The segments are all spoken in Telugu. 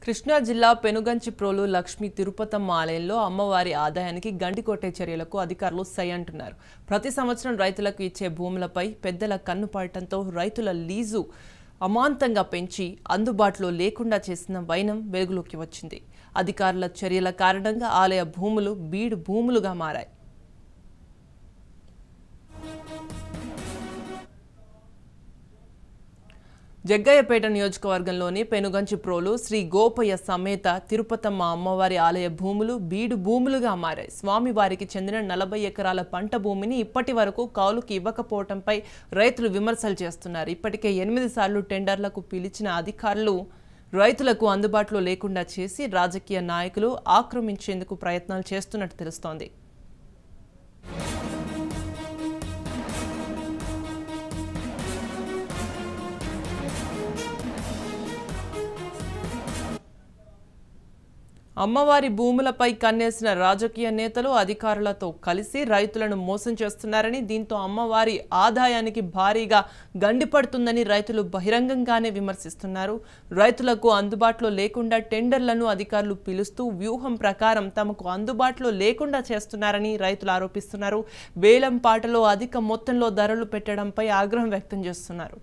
కృష్ణా జిల్లా పెనుగంచిప్రోలు లక్ష్మీ తిరుపతమ్మ ఆలయంలో అమ్మవారి ఆదాయానికి గండి కొట్టే చర్యలకు అధికారులు సై అంటున్నారు ప్రతి సంవత్సరం రైతులకు ఇచ్చే భూములపై పెద్దల కన్ను పడటంతో రైతుల లీజు అమాంతంగా పెంచి అందుబాటులో లేకుండా చేసిన వైనం వెలుగులోకి వచ్చింది అధికారుల చర్యల కారణంగా ఆలయ భూములు బీడు భూములుగా మారాయి జగ్గయ్యపేట నియోజకవర్గంలోని పెనుగంచిప్రోలు శ్రీ గోపయ్య సమేత తిరుపతమ్మ అమ్మవారి ఆలయ భూములు బీడు భూములుగా మారాయి స్వామివారికి చెందిన నలభై ఎకరాల పంట భూమిని ఇప్పటి వరకు కౌలుకి ఇవ్వకపోవడంపై రైతులు విమర్శలు చేస్తున్నారు ఇప్పటికే ఎనిమిది సార్లు టెండర్లకు పిలిచిన అధికారులు రైతులకు అందుబాటులో లేకుండా చేసి రాజకీయ నాయకులు ఆక్రమించేందుకు ప్రయత్నాలు చేస్తున్నట్టు తెలుస్తోంది అమ్మవారి భూములపై కన్నేసిన రాజకీయ నేతలు అధికారులతో కలిసి రైతులను మోసం చేస్తున్నారని దీంతో అమ్మవారి ఆదాయానికి భారీగా గండిపడుతుందని రైతులు బహిరంగంగానే విమర్శిస్తున్నారు రైతులకు అందుబాటులో లేకుండా టెండర్లను అధికారులు పిలుస్తూ వ్యూహం ప్రకారం తమకు అందుబాటులో లేకుండా చేస్తున్నారని రైతులు ఆరోపిస్తున్నారు వేలం పాటలో అధిక మొత్తంలో ధరలు పెట్టడంపై ఆగ్రహం వ్యక్తం చేస్తున్నారు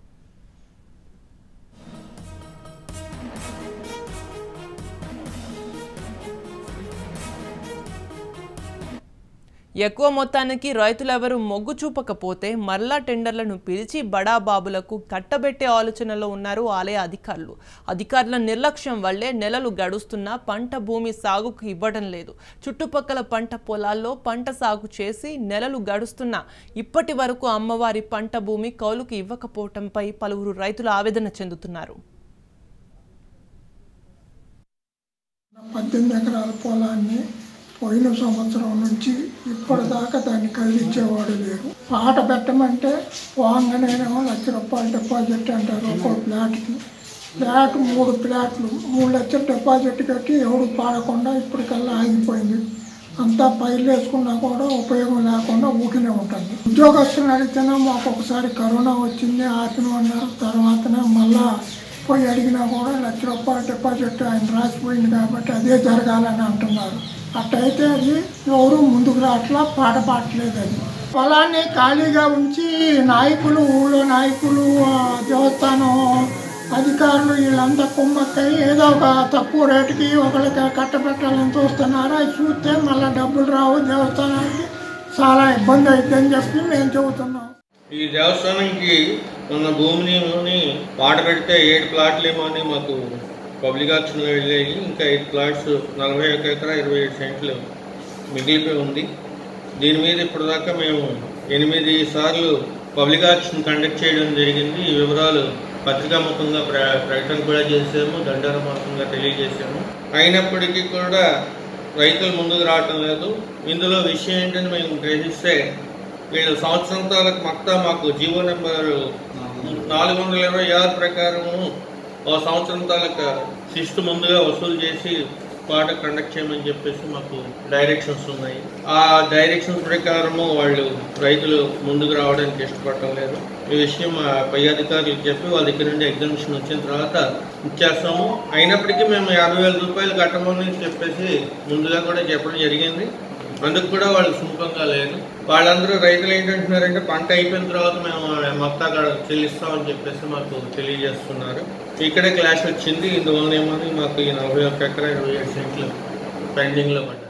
ఎక్కువ మొత్తానికి రైతులెవరూ మొగ్గు చూపకపోతే మరలా టెండర్లను పిలిచి బడాబాబులకు కట్టబెట్టే ఆలోచనలో ఉన్నారు ఆలయ అధికారులు అధికారుల నిర్లక్ష్యం వల్లే నెలలు గడుస్తున్నా పంట భూమి సాగుకు ఇవ్వడం లేదు చుట్టుపక్కల పంట పొలాల్లో పంట సాగు చేసి నెలలు గడుస్తున్నా ఇప్పటి వరకు అమ్మవారి పంట భూమి కౌలుకు ఇవ్వకపోవటంపై పలువురు రైతులు ఆవేదన చెందుతున్నారు పద్దెనిమిది ఎకరాల పొలాన్ని పోయిన సంవత్సరం నుంచి ఇప్పటిదాకా దాన్ని కదిలించేవాడు లేరు పాట పెట్టమంటే పోంగనేమో లక్ష రూపాయలు డిపాజిట్ అంటారు ఒక్కో ప్లాట్కి ప్లాట్ మూడు ప్లాట్లు మూడు లక్షల డిపాజిట్ కట్టి ఎవడు పాడకుండా ఇప్పటికల్లా ఆగిపోయింది అంతా పైలు వేసుకున్నా కూడా ఉపయోగం లేకుండా ఊకినే ఉంటుంది ఉద్యోగస్తులు అడిగితేనే మాకు ఒకసారి కరోనా వచ్చింది ఆపిన అన్నారు తర్వాతనే మళ్ళా పోయి అడిగినా కూడా లక్ష రూపాయల డిపాజిట్ ఆయన రాసిపోయింది కాబట్టి అదే జరగాలని అంటున్నారు అట్టయితే అది ఎవరు ముందుకు రావట్లా పాట పాడట్లేదు అది పొలాన్ని ఖాళీగా ఉంచి నాయకులు ఊళ్ళో నాయకులు ఆ, దేవస్థానం అధికారులు వీళ్ళంతా కుమ్మక్కై ఏదో ఒక తక్కువ రేటుకి ఒకరికి కట్టబెట్టాలని చూస్తున్నారు అది చూస్తే మళ్ళీ డబ్బులు రావు దేవస్థానానికి చాలా ఇబ్బంది అవుతుందని చెప్పి మేము చెబుతున్నాం ఈ దేవస్థానంకి ఉన్న భూమిని పాట పెడితే ఏడు ప్లాట్లేమో అని మాకు పబ్లిక్ ఆక్షన్లో వెళ్ళాయి ఇంకా ఎయిట్ ప్లాట్స్ నలభై ఒక ఎకరా ఇరవై ఏడు సెంట్లు మిగిలిపోయి ఉంది దీని మీద ఇప్పటిదాకా మేము ఎనిమిది సార్లు పబ్లిక్ ఆక్షన్ కండక్ట్ చేయడం జరిగింది ఈ వివరాలు పత్రికాముఖంగా ప్ర ప్రకటన కూడా చేసాము దండారముఖంగా తెలియజేశాము అయినప్పటికీ కూడా రైతులు ముందుకు రావటం లేదు ఇందులో విషయం ఏంటని మేము గ్రహిస్తే వీళ్ళు సంవత్సరం తాలకు మొత్తం మాకు జీవో నెంబర్ నాలుగు వందల ఇరవై ఆరు ప్రకారము ఓ సంవత్సరం తాలూకా శిస్తు ముందుగా వసూలు చేసి పాట కండక్ట్ చేయమని చెప్పేసి మాకు డైరెక్షన్స్ ఉన్నాయి ఆ డైరెక్షన్స్ ప్రకారము వాళ్ళు రైతులు ముందుకు రావడానికి ఇష్టపడటం లేదు ఈ విషయం మా పై అధికారులకు చెప్పి వాళ్ళ దగ్గర నుండి ఎగ్జామిషన్ వచ్చిన తర్వాత ఇచ్చేస్తాము అయినప్పటికీ మేము యాభై వేల రూపాయలు కట్టమని చెప్పేసి ముందుగా కూడా చెప్పడం జరిగింది అందుకు కూడా వాళ్ళు సుముఖంగా లేదు వాళ్ళందరూ రైతులు ఏంటంటున్నారంటే పంట అయిపోయిన తర్వాత మేము మొత్తం చెల్లిస్తామని చెప్పేసి మాకు తెలియజేస్తున్నారు ఇక్కడే క్లాష్ వచ్చింది ఇందువల్ల ఏమో మాకు ఈ నలభై ఒక్క ఎకరా ఇరవై ఏడు సెంట్లు పెండింగ్లో పడ్డాయి